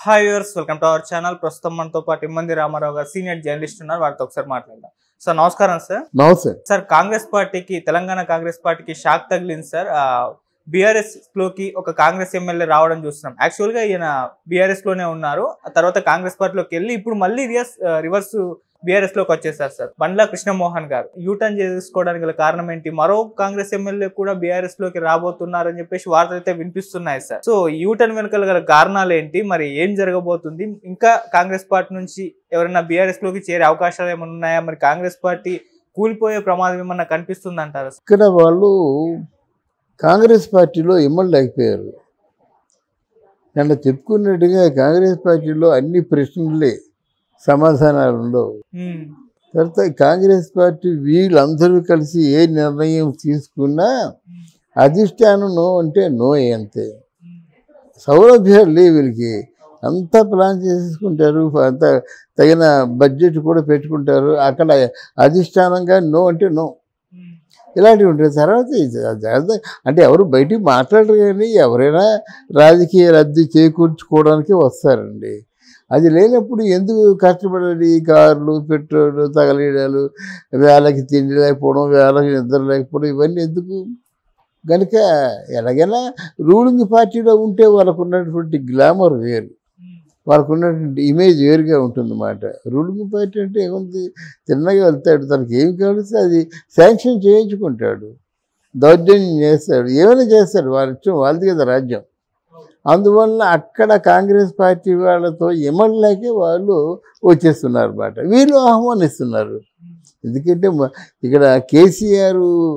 Hi viewers welcome to our channel ప్రస్తుతం మనతో పాటు ఇమ్మంది రామారావు గారు సీనియర్ జర్నలిస్ట్ ఉన్నారు వారితో ఒకసారి మాట్లాడదాం సార్ నమస్కారం సార్ నమస్తే సార్ కాంగ్రెస్ పార్టీకి తెలంగాణ కాంగ్రెస్ పార్టీకి షాక్ తగిలింది సార్ బీఆర్ఎస్ లోకి ఒక కాంగ్రెస్ ఎమ్మెల్యే రావడం చూస్తున్నాం యాక్చువల్ గా ఈయన బీఆర్ఎస్ లోనే ఉన్నారు ఆ తర్వాత కాంగ్రెస్ పార్టీలోకి వెళ్ళి ఇప్పుడు మళ్ళీ రివర్స్ రివర్స్ బీఆర్ఎస్ లోకి వచ్చేసారు సార్ బండ్ల కృష్ణమోహన్ గారు యూటర్న్ చేసుకోవడానికి గల కారణం ఏంటి మరో కాంగ్రెస్ ఎమ్మెల్యే కూడా బీఆర్ఎస్ లోకి రాబోతున్నారని చెప్పేసి వార్తలు అయితే వినిపిస్తున్నాయి సార్ సో యూటర్న్ వెనుకల గల కారణాలు ఏంటి మరి ఏం జరగబోతుంది ఇంకా కాంగ్రెస్ పార్టీ నుంచి ఎవరైనా బీఆర్ఎస్ లోకి చేరే అవకాశాలు ఏమైనా ఉన్నాయా మరి కాంగ్రెస్ పార్టీ కూలిపోయే ప్రమాదం ఏమన్నా కనిపిస్తుంది అంటారా ఇక్కడ వాళ్ళు కాంగ్రెస్ పార్టీలో ఇమ్మలేకపోయారు నిన్న చెప్పుకున్నట్టుగా కాంగ్రెస్ పార్టీలో అన్ని ప్రశ్నలే సమాధానాలు ఉండవు తర్వాత కాంగ్రెస్ పార్టీ వీళ్ళందరూ కలిసి ఏ నిర్ణయం తీసుకున్నా అధిష్టానం నో అంటే నో అంతే సౌలభ్యాలు లేవు వీళ్ళకి అంతా ప్లాన్ చేసుకుంటారు అంత తగిన బడ్జెట్ కూడా పెట్టుకుంటారు అక్కడ అధిష్టానంగా నో అంటే నో ఇలాంటివి ఉంటాయి తర్వాత ఇది జాగ్రత్త అంటే ఎవరు బయటికి మాట్లాడరు కానీ ఎవరైనా రాజకీయ లబ్ధి చేకూర్చుకోవడానికి వస్తారండి అది లేనప్పుడు ఎందుకు కష్టపడాలి కార్లు పెట్రోల్ తగలేయడాలు వేళకి తిండి లేకపోవడం వేళకి నిద్ర లేకపోవడం ఇవన్నీ ఎందుకు కనుక ఎలాగైనా రూలింగ్ పార్టీలో ఉంటే వాళ్ళకు ఉన్నటువంటి గ్లామర్ వేరు వాళ్ళకు ఉన్నటువంటి ఇమేజ్ వేరుగా ఉంటుందన్నమాట రూలింగ్ పార్టీ అంటే ఏముంది తిన్నగా వెళ్తాడు తనకి ఏం కావాల్సి అది శాంక్షన్ చేయించుకుంటాడు దౌర్జన్యం చేస్తాడు ఏమైనా చేస్తాడు వాళ్ళ ఇష్టం వాళ్ళది కదా రాజ్యం అందువల్ల అక్కడ కాంగ్రెస్ పార్టీ వాళ్ళతో ఎమ్మెల్యేకి వాళ్ళు వచ్చేస్తున్నారు అన్నమాట వీళ్ళు ఆహ్వానిస్తున్నారు ఎందుకంటే మ- ఇక్కడ కేసీఆర్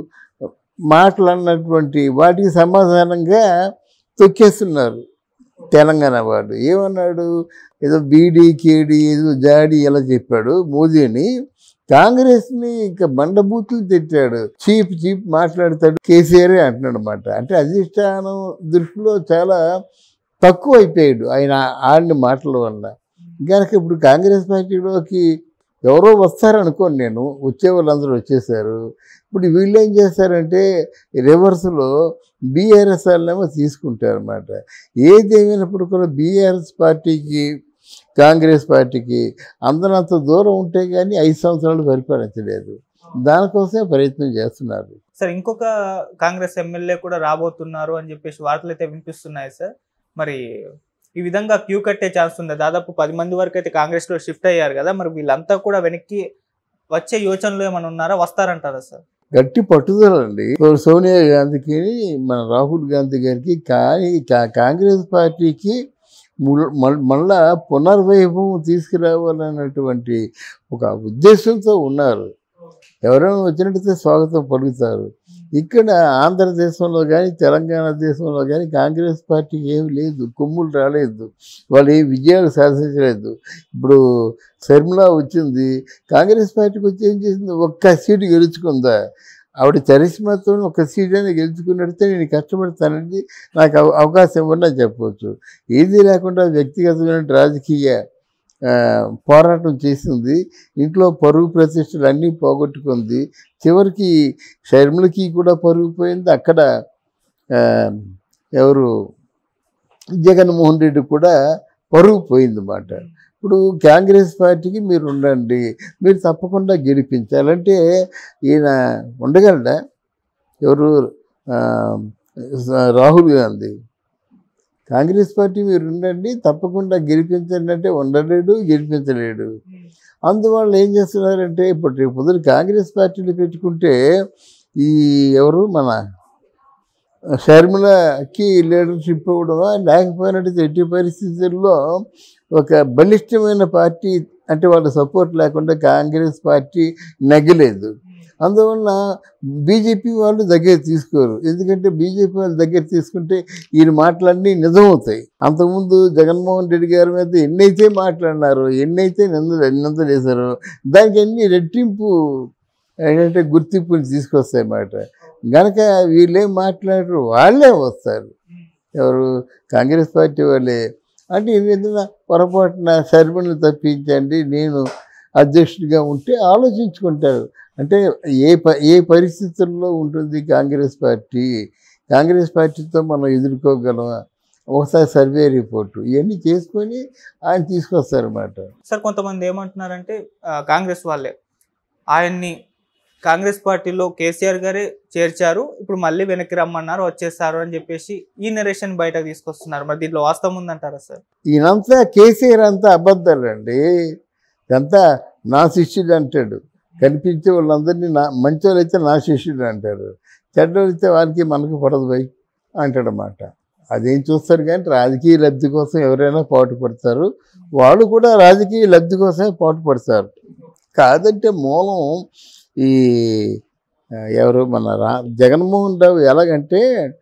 మాటలు అన్నటువంటి వాటికి సమాధానంగా తొక్కేస్తున్నారు తెలంగాణ వాడు ఏమన్నాడు ఏదో బీడీ కేడీ ఏదో జాడి ఇలా చెప్పాడు మోదీని కాంగ్రెస్ని ఇంకా బండబూతులు తిట్టాడు చీప్ చీప్ మాట్లాడతాడు కేసీఆరే అంటున్నాడు అనమాట అంటే అధిష్టానం దృష్టిలో చాలా తక్కువ అయిపోయాడు ఆయన ఆడిన మాటల వల్ల కనుక ఇప్పుడు కాంగ్రెస్ పార్టీలోకి ఎవరో వస్తారనుకోను నేను వచ్చే వాళ్ళందరూ వచ్చేసారు ఇప్పుడు వీళ్ళు ఏం చేస్తారంటే రివర్స్లో బీఆర్ఎస్ వాళ్ళేమో తీసుకుంటారు అనమాట ఏది ఏమైనప్పుడు కూడా బీఆర్ఎస్ పార్టీకి కాంగ్రెస్ పార్టీకి అందనంత దూరం ఉంటే కానీ ఐదు సంవత్సరాలు పరిపాలించలేదు దానికోసమే ప్రయత్నం చేస్తున్నారు సార్ ఇంకొక కాంగ్రెస్ ఎమ్మెల్యే కూడా రాబోతున్నారు అని చెప్పేసి వార్తలు అయితే వినిపిస్తున్నాయి సార్ మరి ఈ విధంగా క్యూ కట్టే ఛాన్స్ ఉంది దాదాపు పది మంది వరకు అయితే కాంగ్రెస్ లో షిఫ్ట్ అయ్యారు కదా మరి వీళ్ళంతా కూడా వెనక్కి వచ్చే యోచనలో ఏమైనా ఉన్నారా వస్తారంటారా సార్ గట్టి పట్టుదల అండి సోనియా గాంధీకి మన రాహుల్ గాంధీ గారికి కానీ కా- కాంగ్రెస్ పార్టీకి ముల్- మల్- మళ్ళా పునర్వైభవం తీసుకురావాలన్నటువంటి ఒక ఉద్దేశంతో ఉన్నారు ఎవరైనా వచ్చినట్టయితే స్వాగతం పలుకుతారు ఇక్కడ ఆంధ్రదేశంలో కానీ తెలంగాణ దేశంలో కానీ కాంగ్రెస్ పార్టీకి ఏమి లేదు కొమ్ములు రాలేదు వాళ్ళు ఏ విజయాలు సాధించలేదు ఇప్పుడు శర్మిల వచ్చింది కాంగ్రెస్ పార్టీకి వచ్చి ఏం చేసింది ఒక్క సీటు గెలుచుకుందా ఆవిడ చరిష్మాతో ఒక సీట్ అయినా గెలుచుకున్నట్టే నేను కష్టపడతానండి నాకు అవ- అవకాశం ఇవ్వని చెప్పవచ్చు ఏది లేకుండా వ్యక్తిగతమైన రాజకీయ ఆ, పోరాటం చేసింది ఇంట్లో పరుగు ప్రతిష్టలు అన్నీ పోగొట్టుకుంది చివరికి షర్మిలకి కూడా పరుగు పోయింది అక్కడ ఆ, ఎవరు జగన్మోహన్ రెడ్డి కూడా పరుగు పోయింది అన్నమాట ఇప్పుడు కాంగ్రెస్ పార్టీకి మీరు ఉండండి మీరు తప్పకుండా గెలిపించాలంటే ఈయన ఉండగలడా ఎవరు ఆ, రాహుల్ గాంధీ కాంగ్రెస్ పార్టీ మీరు ఉండండి తప్పకుండా గెలిపించండి అంటే ఉండలేడు గెలిపించలేడు అందువల్ల ఏం చేస్తున్నారంటే ఇప్పుడు రేపు పొద్దున కాంగ్రెస్ పార్టీని పెట్టుకుంటే ఈ ఎవరు మన షర్మిలకి లీడర్షిప్ ఇవ్వడమా లేకపోయినట్టు ఎట్టి పరిస్థితుల్లో ఒక బలిష్టమైన పార్టీ అంటే వాళ్ళ సపోర్ట్ లేకుండా కాంగ్రెస్ పార్టీ నగ్గలేదు అందువల్ల బీజేపీ వాళ్ళు దగ్గర తీసుకోరు ఎందుకంటే బీజేపీ వాళ్ళు దగ్గర తీసుకుంటే ఈయన మాటలన్నీ నిజమవుతాయి అంతకుముందు జగన్మోహన్ రెడ్డి గారి మీద ఎన్నైతే మాట్లాడినారో ఎన్నైతే నిందలు నిందలు వేశారో దానికి అన్ని రెట్టింపు ఏంటంటే గుర్తింపుని తీసుకొస్తాయి అన్నమాట గనక వీళ్ళేం మాట్లాడరు వాళ్ళే వస్తారు ఎవరు కాంగ్రెస్ పార్టీ వాళ్ళే అంటే ఏదైనా పొరపాటున షర్మిని తప్పించండి నేను అధ్యక్షుడిగా ఉంటే ఆలోచించుకుంటారు అంటే ఏ ప ఏ పరిస్థితుల్లో ఉంటుంది కాంగ్రెస్ పార్టీ కాంగ్రెస్ పార్టీతో మనం ఎదుర్కోగలమా ఒకసారి సర్వే రిపోర్టు ఇవన్నీ చేసుకొని ఆయన తీసుకొస్తారన్నమాట సార్ కొంతమంది ఏమంటున్నారంటే ఆ, కాంగ్రెస్ వాళ్ళే ఆయన్ని కాంగ్రెస్ పార్టీలో కేసీఆర్ గారే చేర్చారు ఇప్పుడు మళ్ళీ వెనక్కి రమ్మన్నారు వచ్చేస్తారు అని చెప్పేసి ఈ నరేషన్ బయటకు తీసుకొస్తున్నారు మరి దీంట్లో వాస్తవం ఉందంటారా సార్ ఈయనంతా కేసీఆర్ అంతా అబద్ధాలండి ఇదంతా నా శిష్యుడు అంటాడు కనిపించే వాళ్ళందరినీ నా మంచి అయితే నా శిష్యుడు అంటారు చెడ్డోళ్ళైతే వారికి మనకు పడదు పోయి అంటాడనమాట అదేం చూస్తారు కానీ రాజకీయ లబ్ధి కోసం ఎవరైనా పాటు పడతారు వాళ్ళు కూడా రాజకీయ లబ్ధి కోసమే పాటు పడతారు కాదంటే మూలం ఈ ఆ, ఎవరు మన రా జగన్మోహన్ రావు ఎలాగంటే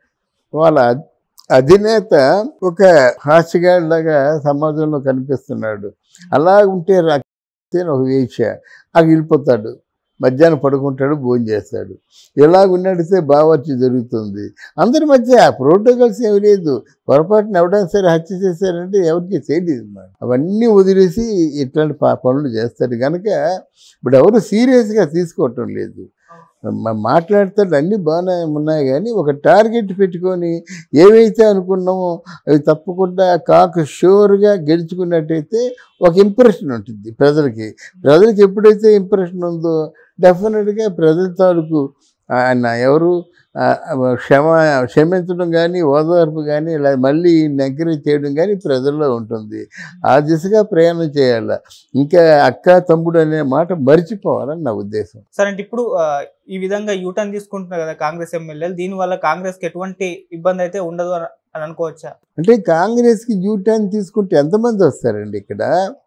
వాళ్ళ అధ్- అధినేత ఒక హాస్యగాడిలాగా సమాజంలో కనిపిస్తున్నాడు అలా ఉంటే రా- ఒక వేష అక్కడ వెళ్ళిపోతాడు మధ్యాహ్నం పడుకుంటాడు భోజనం చేస్తాడు ఇలాగ ఉన్నడితే బావర్చి జరుగుతుంది అందరి మధ్య ప్రోటోకాల్స్ ఏమి లేదు పొరపాటున ఎవడైనా సరే హత్య చేశారంటే ఎవరికి తెలియదు మరి అవన్నీ వదిలేసి ఇట్లాంటి పా- పనులు చేస్తారు కనుక ఇప్పుడు ఎవరు సీరియస్గా తీసుకోవటం లేదు మ- మాట్లాడతాడు అన్నీ బాగానే ఉన్నాయి కానీ ఒక టార్గెట్ పెట్టుకొని ఏవైతే అనుకున్నామో అవి తప్పకుండా కాకు షూర్గా గెలుచుకున్నట్టయితే ఒక ఇంప్రెషన్ ఉంటుంది ప్రజలకి ప్రజలకి ఎప్పుడైతే ఇంప్రెషన్ ఉందో డెఫినెట్గా ప్రజల తాలూకు ఆయన ఎవరు ఆ, క్షమ క్షమించడం కానీ ఓదార్పు కానీ ఇలా మళ్ళీ ఎంకరేజ్ చేయడం కానీ ప్రజల్లో ఉంటుంది ఆ దిశగా ప్రయాణం చేయాలి ఇంకా అక్క తమ్ముడు అనే మాట మర్చిపోవాలని నా ఉద్దేశం సార్ అంటే ఇప్పుడు ఆ, ఈ విధంగా యూటర్న్ తీసుకుంటున్నారు కదా కాంగ్రెస్ ఎమ్మెల్యేలు దీనివల్ల కాంగ్రెస్కి ఎటువంటి ఇబ్బంది అయితే ఉండదు అని అని అనుకోవచ్చా అంటే కాంగ్రెస్కి యూ టర్న్ తీసుకుంటే ఎంతమంది వస్తారండి ఇక్కడ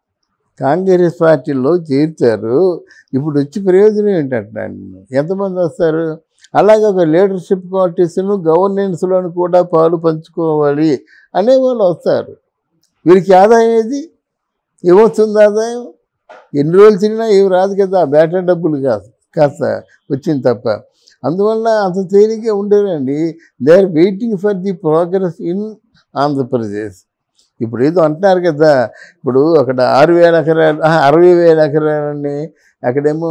కాంగ్రెస్ పార్టీలో చేరుతారు ఇప్పుడు వచ్చి ప్రయోజనం ఏంటంటున్నాను నేను. ఎంతమంది వస్తారు అలాగే ఒక లీడర్షిప్ క్వాలిటీస్ను గవర్నెన్స్లోను కూడా పాలు పంచుకోవాలి అనే వాళ్ళు వస్తారు వీరికి ఆదాయం ఏది ఏమొస్తుంది ఆదాయం ఎన్ని రోజులు తిరిగినా ఏమి రాదు కదా బేట డబ్బులు కాదు కాస్త వచ్చింది తప్ప అందువల్ల అంత తేలిగ్గా ఉండేరండి they are waiting for the progress in Andhra Pradesh ఇప్పుడు ఏదో అంటున్నారు కదా ఇప్పుడు అక్కడ ఆరు వేల ఎకరాలు ఆహా, అరవై వేల ఎకరాలని అక్కడేమో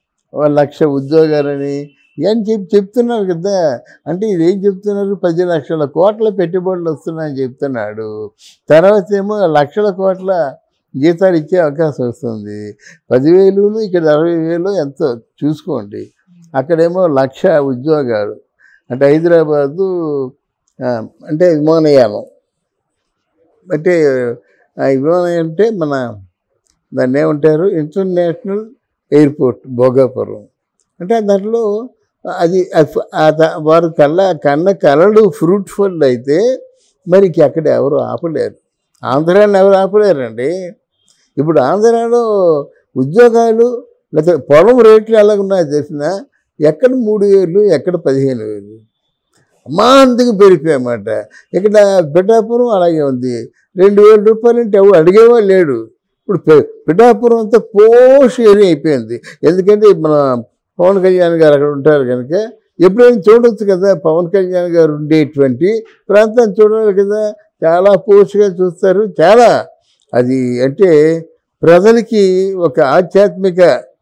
ఓ లక్ష ఉద్యోగాలని ఇవన్నీ చెప్పి చెప్తున్నారు కదా అంటే ఇది ఏం చెప్తున్నారు పది లక్షల కోట్ల పెట్టుబడులు వస్తున్నాయని చెప్తున్నాడు తర్వాత ఏమో లక్షల కోట్ల జీతాలు ఇచ్చే అవకాశం వస్తుంది పదివేలును ఇక్కడ అరవై వేలు ఎంతో చూసుకోండి అక్కడేమో లక్ష ఉద్యోగాలు అంటే హైదరాబాదు ఆ, అంటే విమానయానం అంటే ఆ విమానయానం అంటే మన దాన్ని ఏమంటారు ఇంటర్నేషనల్ ఎయిర్పోర్ట్ భోగాపురం అంటే దాంట్లో అది అది- ఆ ద- వారు కళ్ళ కన్న కళలు ఫ్రూట్ఫుల్ అయితే మరి ఇంక అక్కడ ఎవరు ఆపలేరు ఆంధ్రాని ఎవరు ఆపలేరండి ఇప్పుడు ఆంధ్రాలో ఉద్యోగాలు లేకపోతే పొలం రేట్లు ఎలాగున్నాయో తెలిసిన ఎక్కడ మూడు వేలు ఎక్కడ పదిహేను వేలు అమాంతంగా పెరిగిపోయామాట ఇక్కడ పిఠాపురం అలాగే ఉంది రెండు వేల రూపాయలు అంటే ఎవరు అడిగేవాళ్ళు లేడు ఇప్పుడు పి- పిఠాపురం అంతా పోష్ ఏరియా అయిపోయింది ఎందుకంటే మన పవన్ కళ్యాణ్ గారు అక్కడ ఉంటారు కనుక ఎప్పుడైనా చూడొచ్చు కదా పవన్ కళ్యాణ్ గారు ఉండేటువంటి ప్రాంతాన్ని చూడాలి కదా చాలా పోష్గా చూస్తారు చాలా అది అంటే ప్రజలకి ఒక ఆధ్యాత్మిక